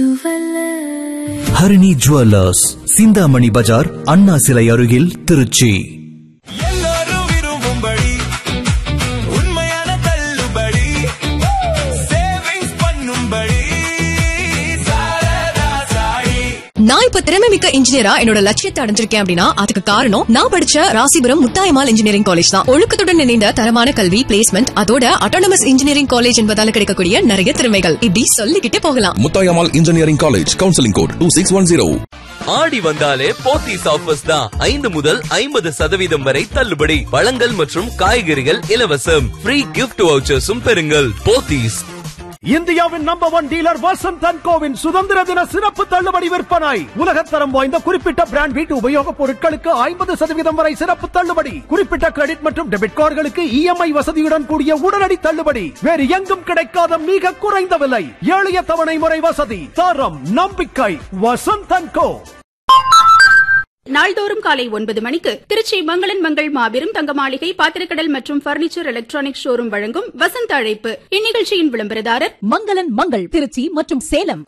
Harini jewellers Chintamani Bazaar Anna சிலை அருகில் திருச்சி எல்லாரும் விரும்பும்படி உண்மையான தள்ளுபடி சேவிங்ஸ் பண்ணும்படி சாரதா சாயி நான் இப்ப திறமை மிக்க இன்ஜினியரா என்னோட லட்சியத்தை அடைஞ்சிருக்கேன் அப்படின்னா அதுக்கு காரணம் நான் படிச்ச ராசிபுரம் முத்தாயமால் இன்ஜினியரிங் காலேஜ் தான் ஒழுக்கத்துடன் இணைந்த தரமான கல்வி பிளேஸ்மெண்ட் அதோட அட்டானமஸ் இன்ஜினியரிங் காலேஜ் என்பதால கிடைக்கக்கூடிய நிறைய திறமைகள் இப்படி சொல்லிக்கிட்டே போகலாம் Muthayammal engineering college counselling code two six one zero ஆடி வந்தாலே போத்தீஸ் ஆஃபர்ஸ் தான் ஐந்து முதல் ஐம்பது சதவீதம் வரை தள்ளுபடி பழங்கள் மற்றும் காய்கறிகள் இலவசம் ஃப்ரீ கிஃப்ட் வவுச்சர்ஸும் பெறுங்கள் போத்தீஸ் இந்தியாவின் number one dealer Vasanth and கோவின் சுதந்திர தின சிறப்பு தள்ளுபடி விற்பனை உலகத்தரம் வாய்ந்த குறிப்பிட்ட பிராண்ட் வீட்டு உபயோகப் பொருட்களுக்கு ஐம்பது சதவீதம் வரை சிறப்பு தள்ளுபடி குறிப்பிட்ட கிரெடிட் மற்றும் டெபிட் கார்டுகளுக்கு இஎம்ஐ வசதியுடன் கூடிய உடனடி தள்ளுபடி வேறு எங்கும் கிடைக்காத மிக குறைந்த விலை எளிய தவணை முறை வசதி தரம் நம்பிக்கை வசந்த் அண்ட் கோ நாள்தோறும் காலை ஒன்பது மணிக்கு திருச்சி மங்களன் மங்கள் மாபெரும் தங்க மாளிகை பாத்திரக்கடல் மற்றும் பர்னிச்சர் எலக்ட்ரானிக் ஷோரூம் வழங்கும் வசந்த அழைப்பு இந்நிகழ்ச்சியின் விளம்பரதாரர் மங்களன் மங்கள் திருச்சி மற்றும் சேலம்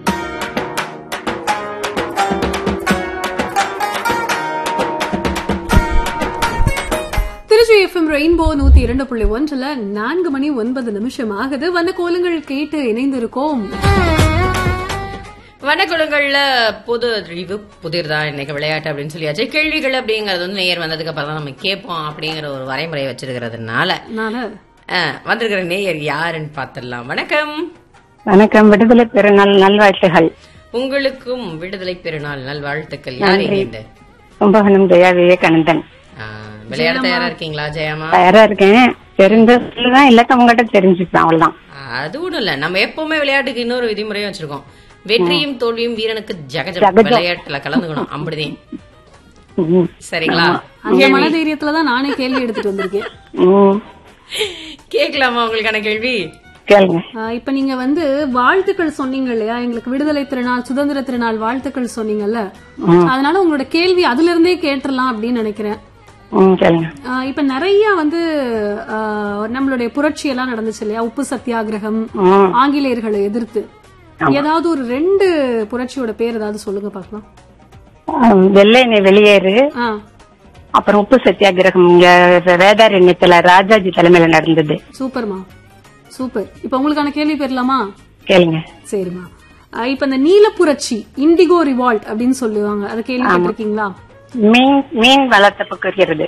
திருச்சி எஃப்எம் ரெயின்போ நூத்தி இரண்டு புள்ளி ஒன்றுல நான்கு மணி ஒன்பது நிமிஷம் ஆகுது வந்த கோலங்கள் கேட்டு இணைந்திருக்கோம் வனக்குளங்கள்ல புது அறிவு புதிர்தா இன்னைக்கு விளையாட்டு அப்படின்னு சொல்லியாச்சு கேள்விகள் அப்படிங்கறது வந்து நேயர் வந்ததுக்கு அப்புறம் தான் நம்ம கேட்போம் அப்படிங்கிற ஒரு வரைமுறை வச்சிருக்கிறதுனால நானு அஹ், வந்திருக்கிற நேயர் யாருன்னு பார்த்திடலாம் வணக்கம் வணக்கம் விடுதலை பெருநாள் நல்வாழ்த்துகள் உங்களுக்கும் விடுதலை பெருநாள் நல்வாழ்த்துக்கள் யார் நன்றி. இணைந்து கும்பகோணம் ஜெயா விவேகானந்தன் அஹ், விளையாட தயாரா இருக்கீங்களா ஜெயமா தயாரா இருக்கேன் தெரிஞ்ச சொல்லுதான் இல்லாத உங்ககிட்ட தெரிஞ்சுப்பேன் அவ்வளவுதான் அது ஒண்ணும் இல்ல நம்ம எப்பவுமே விளையாட்டுக்கு இன்னொரு விதிமுறையும் வச்சிருக்கோம் வெற்றியும் தோல்வியும் வீரனுக்கு ஜகஜம் ஜகஜம். விளையாட்டுல கலந்துக்கணும் அப்படிதான் ம். சரிங்களா அந்த கேள்வி மனதைரியத்துல தான் நானே கேள்வி எடுத்துட்டு வந்திருக்கேன் ம். கேட்கலாமா உங்களுக்கான கேள்வி கேளுங்க ஆஹ் இப்ப நீங்க வந்து வாழ்த்துக்கள் சொன்னீங்க இல்லையா எங்களுக்கு விடுதலை திருநாள் சுதந்திர திருநாள் வாழ்த்துக்கள் சொன்னீங்கல்ல அதனால உங்களோட கேள்வி அதுல இருந்தே கேட்டுறலாம் அப்படின்னு நினைக்கிறேன் ம், கேளுங்க ஆஹ் இப்ப நிறைய வந்து ஆஹ் நம்மளுடைய புரட்சி எல்லாம் நடந்துச்சு இல்லையா உப்பு சத்தியாகிரகம் ம். ஆங்கிலேயர்களை எதிர்த்து ஏதாவது ஒரு ரெண்டு புரட்சியோட பேர் ஏதாவது சொல்லுங்க பாக்கலாம் ஆ, வெள்ளை நீ வெளியேறு ஆ அப்புறம் உப்பு சத்தியாகிரகம் இங்க வேதாரண்யத்துல ராஜாஜி தலைமையில நடந்தது சூப்பர்மா சூப்பர் இப்ப உங்களுக்கான கேள்வி பெறலாமா கேளுங்க சரிம்மா ஆஹ் இப்ப இந்த நீல புரட்சி இண்டிகோ ரிவால்ட் அப்படின்னு சொல்லுவாங்க அதை கேள்விப்பட்டிருக்கீங்களா மீன் மீன் வளர்த்த இருக்கிறது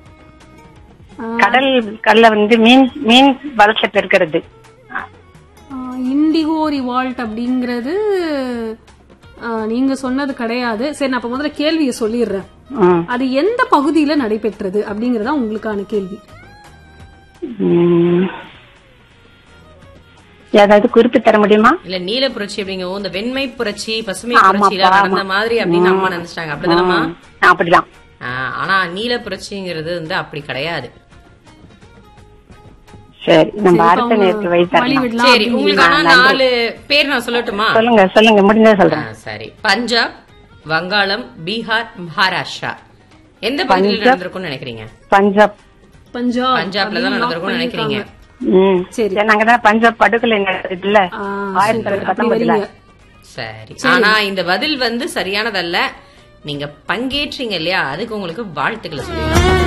கடல் கடல்ல வந்து மீன் மீன் வளர்ச்சி பெருக்கிறது இண்டிகோ ரிவால்ட் அப்படிங்கறது ஆஹ் நீங்க சொன்னது கிடையாது சரி நான் அப்ப முதல்ல கேள்வியை சொல்லிடுறேன் ம். அது எந்த பகுதியில நடைபெற்றது அப்படிங்கறதா உங்களுக்கான கேள்வி ம். ஏதாவது குறிப்பு தர முடியுமா இல்ல நீல புரட்சி அப்படிங்கவும் இந்த வெண்மை புரட்சி பசுமை ஆமாப்பா, புரட்சியில நடந்த ஆமா. மாதிரி அப்படின்னு ம். அம்மா நினைச்சிட்டாங்க அப்படிதானம்மா ம், அப்படிதான் ஆ, ஆனா நீல புரட்சிங்கிறது வந்து அப்படி கிடையாது சரி நம்ம சரி, அடுத்த இப்ப நேரத்து அவங்க வழி வழி தரலாம் விடலாம் சரி உங்களுக்கு ஆனா நன்றி. நாலு பேர் நான் சொல்லட்டுமா சொல்லுங்க சொல்லுங்க முடிஞ்சா ஆ, சொல்றேன் சரி பஞ்சாப் வங்காளம் பீகார் மகாராஷ்டிரா எந்த பகுதியில் பஞ்சாப். நடந்திருக்கும்னு நினைக்கிறீங்க பஞ்சாப் பஞ்சாப் பஞ்சாப்ல தான் அப்படின்னு நடந்திருக்கும்னு lock நினைக்கிறீங்க பண்ணிருக்காங்க. ம் சரி. சரி நாங்க தான் பஞ்சாப் படுகொலை நடக்குதுல்ல ஆ, ஆயிரத்தி சரி, தொள்ளாயிரத்தி அப்படி பத்தொன்பதுல வரீங்க. சரி ஆனா இந்த பதில் வந்து சரியானதல்ல நீங்க பங்கேற்றீங்க இல்லையா அதுக்கு உங்களுக்கு வாழ்த்துக்களை சொல்லிடலாம்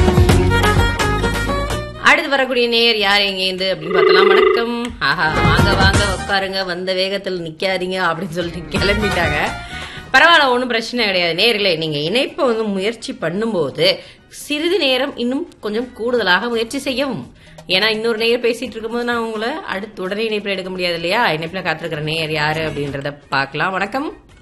அடுத்து வரக்கூடிய நேயர் யார் எங்கேருந்து அப்படின்னு பார்த்தலாம் வணக்கம் ஆஹா வாங்க வாங்க உட்காருங்க வந்த வேகத்தில் நிக்காதீங்க அப்படின்னு சொல்லிட்டு கிளம்பிட்டாங்க பரவாயில்ல ஒன்றும் பிரச்சனை கிடையாது நேர்களே நீங்க இணைப்பை வந்து முயற்சி பண்ணும்போது சிறிது நேரம் இன்னும் கொஞ்சம் கூடுதலாக முயற்சி செய்யவும் ஏன்னா இன்னொரு நேயர் பேசிட்டு இருக்கும்போது நான் உங்களை அடுத்து உடனே இணைப்பில் எடுக்க முடியாது இல்லையா இணைப்பில் காத்திருக்கிற நேயர் யாரு அப்படின்றத பார்க்கலாம் வணக்கம்